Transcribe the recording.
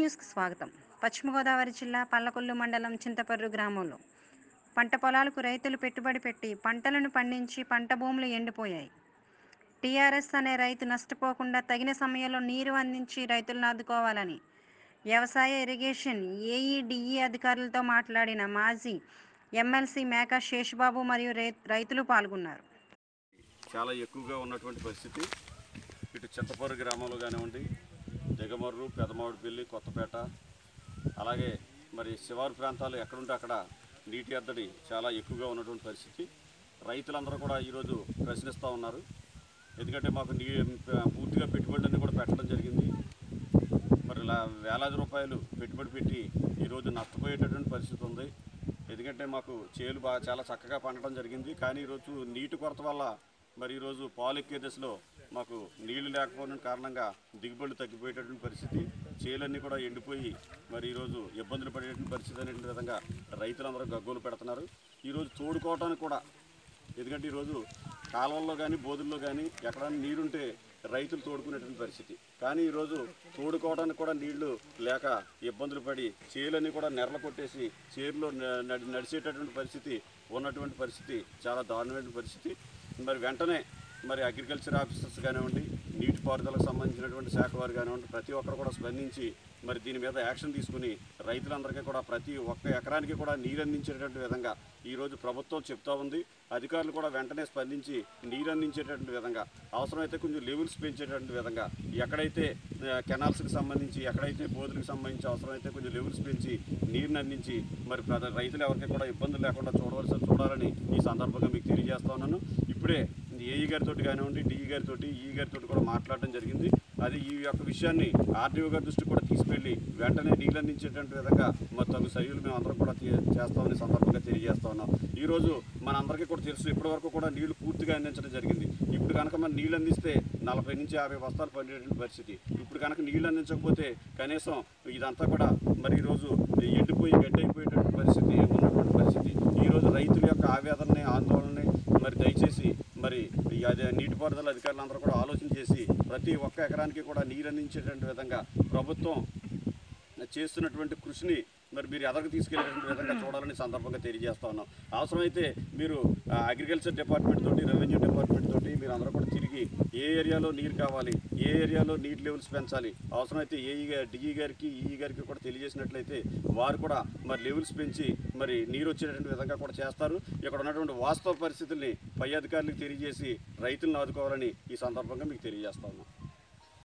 న్యూస్కి స్వాగతం పశ్చిమ గోదావరి జిల్లా పల్లకొల్లు మండలం చింతపర్రు గ్రామంలో పంట పొలాలకు రైతులు పెట్టుబడి పెట్టి పంటలను పండించి పంట భూములు ఎండిపోయాయి టీఆర్ఎస్ అనే రైతు నష్టపోకుండా తగిన సమయంలో నీరు అందించి రైతులను ఆదుకోవాలని వ్యవసాయ ఇరిగేషన్ ఏఈడిఈ అధికారులతో మాట్లాడిన మాజీ ఎమ్మెల్సీ మేకా శేషబాబు మరియు రై- రైతులు పాల్గొన్నారు చాలా ఎక్కువగా ఉన్నటువంటి పరిస్థితి ఇటు చింతపూరు గ్రామంలో కానివ్వండి దిగమర్రు పెదమావిడిపల్లి కొత్తపేట అలాగే మరి శివారు ప్రాంతాలు ఎక్కడుంటే అక్కడ నీటి ఎద్దడి చాలా ఎక్కువగా ఉన్నటువంటి పరిస్థితి రైతులందరూ కూడా ఈరోజు ప్రశ్నిస్తూ ఉన్నారు ఎందుకంటే మాకు నీ పూర్తిగా పెట్టుబడులన్నీ కూడా పెట్టడం జరిగింది మరి లా- వేలాది రూపాయలు పెట్టుబడి పెట్టి ఈరోజు నష్టపోయేటటువంటి పరిస్థితి ఉంది ఎందుకంటే మాకు చేలు బాగా చాలా చక్కగా పండటం జరిగింది కానీ ఈరోజు నీటి కొరత వల్ల మరి ఈరోజు పాలు ఎక్కే దశలో మాకు నీళ్లు లేకపోవడం కారణంగా దిగుబడులు తగ్గిపోయేటటువంటి పరిస్థితి చేలన్నీ కూడా ఎండిపోయి మరి ఈరోజు ఇబ్బందులు పడేటువంటి పరిస్థితి అనేటువంటి విధంగా రైతులందరూ గగ్గోలు పెడుతున్నారు ఈరోజు తోడుకోవటానికి కూడా ఎందుకంటే ఈరోజు కాలువల్లో కానీ బోధుల్లో కానీ ఎక్కడైనా నీరుంటే రైతులు తోడుకునేటువంటి పరిస్థితి కానీ ఈరోజు తోడుకోవడానికి కూడా నీళ్లు లేక ఇబ్బందులు పడి చేలన్నీ కూడా నెరలు కొట్టేసి చేరులో న- నడి- నడిచేటటువంటి పరిస్థితి ఉన్నటువంటి పరిస్థితి చాలా దారుణమైన పరిస్థితి మరి వెంటనే మరి అగ్రికల్చర్ ఆఫీసర్స్ కానివ్వండి నీటిపారుదలకు సంబంధించినటువంటి శాఖ వారు కానివ్వండి ప్రతి ఒక్కరు కూడా స్పందించి మరి దీని మీద యాక్షన్ తీసుకుని రైతులందరికీ కూడా ప్రతి ఒక్క ఎకరానికి కూడా నీరు అందించేటటువంటి విధంగా ఈరోజు ప్రభుత్వం చెప్తా ఉంది అధికారులు కూడా వెంటనే స్పందించి నీరు అందించేటటువంటి విధంగా అవసరమైతే కొంచెం లెవెల్స్ పెంచేటటువంటి విధంగా ఎక్కడైతే ఆ, కెనాల్స్కి సంబంధించి ఎక్కడైతే బోధులకు సంబంధించి అవసరమైతే కొంచెం లెవెల్స్ పెంచి నీరుని అందించి మరి ప్రజ- రైతులు ఎవరికి కూడా ఇబ్బందులు లేకుండా చూడవలసి చూడాలని ఈ సందర్భంగా మీకు తెలియజేస్తా ఉన్నాను ఇప్పుడే ఏఈ గారితో కానివ్వండి డిఈ గారితో ఈ గారితో కూడా మాట్లాడడం జరిగింది అది ఈ యొక్క విషయాన్ని ఆర్డీఓ గారి దృష్టికి కూడా తీసుకెళ్లి వెంటనే నీళ్ళు అందించేటువంటి విధంగా మరి తగు చర్యలు మేము అందరం కూడా తీ- చేస్తామని సందర్భంగా తెలియజేస్తా ఉన్నాం ఈ రోజు మనందరికీ కూడా తెలుసు ఇప్పటి వరకు కూడా నీళ్లు పూర్తిగా అందించడం జరిగింది ఇప్పుడు కనుక మనం నీళ్ళు అందిస్తే నలభై నుంచి యాభై బస్తాలు పండేటువంటి పరిస్థితి ఇప్పుడు కనుక నీళ్ళు అందించకపోతే కనీసం ఇదంతా కూడా మరి ఈరోజు ఎండిపోయి గడ్డి అయిపోయేటువంటి పరిస్థితి ఉన్నటువంటి పరిస్థితి ఈ రోజు రైతుల యొక్క ఆవేదనని ఆందోళనని మరి దయచేసి మరి ఈ అదే నీటిపారుదల అధికారులందరూ కూడా ఆలోచన చేసి ప్రతి ఒక్క ఎకరానికి కూడా నీరు అందించేటువంటి విధంగా ప్రభుత్వం చేస్తున్నటువంటి కృషిని మరి మీరు ఎదరికి తీసుకెళ్లేటువంటి విధంగా చూడాలని సందర్భంగా తెలియజేస్తా ఉన్నాం అవసరమైతే మీరు ఆ, అగ్రికల్చర్ డిపార్ట్మెంట్ తోటి రెవెన్యూ డిపార్ట్మెంట్ తోటి మీరు అందరూ కూడా తిరిగి ఏ ఏరియాలో నీరు కావాలి ఏ ఏరియాలో నీటి లెవెల్స్ పెంచాలి అవసరమైతే ఏఈ గారి డిఈ గారికి ఈఈ గారికి కూడా తెలియజేసినట్లయితే వారు కూడా మరి లెవెల్స్ పెంచి మరి నీరు వచ్చేటటువంటి విధంగా కూడా చేస్తారు ఇక్కడ ఉన్నటువంటి వాస్తవ పరిస్థితుల్ని పై అధికారులకు తెలియజేసి రైతులను ఆదుకోవాలని ఈ సందర్భంగా మీకు తెలియజేస్తా ఉన్నాం